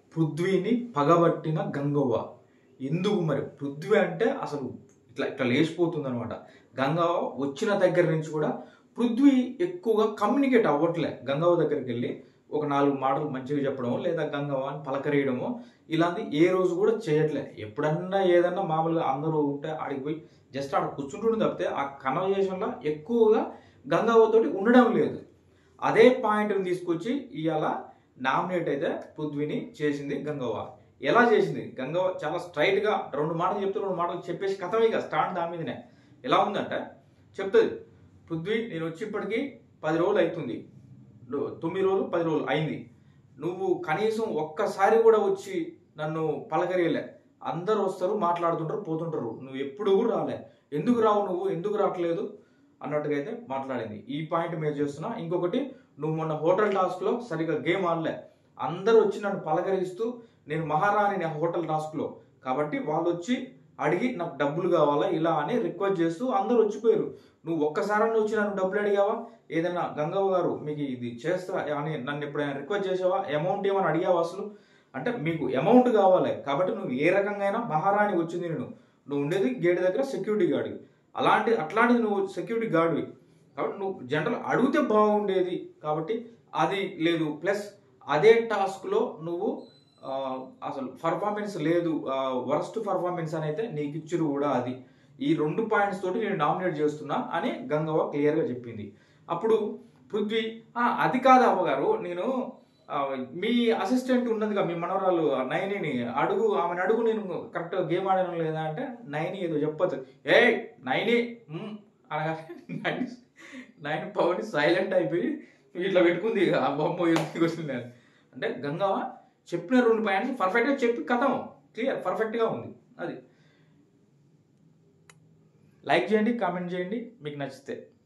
పృథ్వీని పగబట్టిన గంగవ్వ ఎందుకు మరి పృథ్వీ అంటే అసలు ఇట్లా ఇట్లా లేచిపోతుంది అనమాట గంగవ్వ వచ్చిన దగ్గర నుంచి కూడా పృథ్వీ ఎక్కువగా కమ్యూనికేట్ అవ్వట్లే గంగవ్వ దగ్గరికి వెళ్ళి ఒక నాలుగు మాటలు మంచిగా చెప్పడమో లేదా గంగవ్వ అని పలకరేయడమో ఇలాంటి ఏ రోజు కూడా చేయట్లే ఎప్పుడన్నా ఏదన్నా మామూలుగా అందరూ ఉంటే ఆడికి పోయి జస్ట్ ఆడ కూర్చుంటుండే తప్పితే ఆ కన్వర్జేషన్లో ఎక్కువగా గంగవ్వతోటి ఉండడం లేదు అదే పాయింట్ని తీసుకొచ్చి ఇవాళ నామినేట్ అయితే పృథ్వీని చేసింది గంగవ్వ ఎలా చేసింది గంగవ్వ చాలా స్ట్రైట్గా రెండు మాటలు చెప్తూ రెండు మాటలు చెప్పేసి కథం ఇక స్టాండ్ దాని మీదనే ఎలా ఉందంటే చెప్తుంది పృథ్వీ నేను వచ్చి ఇప్పటికి పది రోజులు అవుతుంది ను- తొమ్మిది రోజులు పది రోజులు అయింది నువ్వు కనీసం ఒక్కసారి కూడా వచ్చి నన్ను పలకరియలే అందరు వస్తారు మాట్లాడుతుంటారు పోతుంటారు నువ్వు ఎప్పుడు కూడా రాలే ఎందుకు రావు నువ్వు ఎందుకు రావట్లేదు అన్నట్టుగా అయితే మాట్లాడింది ఈ పాయింట్ మీద చేస్తున్నా ఇంకొకటి నువ్వు మొన్న హోటల్ టాస్క్లో సరిగ్గా గేమ్ ఆడలే అందరూ వచ్చి నన్ను పలకరిస్తూ నేను మహారాణి నా హోటల్ టాస్క్లో కాబట్టి వాళ్ళు వచ్చి అడిగి నాకు డబ్బులు కావాలా ఇలా అని రిక్వెస్ట్ చేస్తూ అందరూ వచ్చిపోయారు నువ్వు ఒక్కసారి వచ్చి నన్ను డబ్బులు అడిగావా ఏదైనా గంగవ్వ గారు మీకు ఇది చేస్తా అని నన్ను ఎప్పుడైనా రిక్వెస్ట్ చేసావా అమౌంట్ ఏమైనా అడిగావా అసలు అంటే మీకు అమౌంట్ కావాలి కాబట్టి నువ్వు ఏ రకంగా అయినా మహారాణి వచ్చింది నేను నువ్వు ఉండేది గేట్ దగ్గర సెక్యూరిటీ గార్డ్వి అలాంటి అట్లాంటిది నువ్వు సెక్యూరిటీ గార్డ్వి కాబట్టి నువ్వు జనరల్ అడిగితే బాగుండేది కాబట్టి అది లేదు ప్లస్ అదే టాస్క్లో నువ్వు ఆ, అసలు పర్ఫార్మెన్స్ లేదు వర్స్ట్ పర్ఫార్మెన్స్ అని అయితే నీకు ఇచ్చిరు కూడా అది ఈ రెండు పాయింట్స్ తోటి నేను నామినేట్ చేస్తున్నా అని గంగవ్వ క్లియర్గా చెప్పింది అప్పుడు పృథ్వీ "ఆ, అది కాదు అవ్వగారు నేను ఆ, మీ అసిస్టెంట్ ఉన్నదిగా మీ మనవరాలు ఆ నయనిని అడుగు ఆమెను అడుగు నేను కరెక్ట్గా గేమ్ ఆడడం లేదా అంటే నయని ఏదో చెప్పచ్చు ఏ నయని ఉమ్" అనగా నయని నయని పవన్ సైలెంట్ అయిపోయి ఇట్లా పెట్టుకుంది ఇక, ఆ బొమ్మ ఎందుకు వచ్చింది అని. అంటే గంగవ్వ చెప్పిన రెండు పాయింట్స్ పర్ఫెక్ట్గా చెప్పి కథం క్లియర్ పర్ఫెక్ట్గా ఉంది అది లైక్ చేయండి కామెంట్ చేయండి మీకు నచ్చితే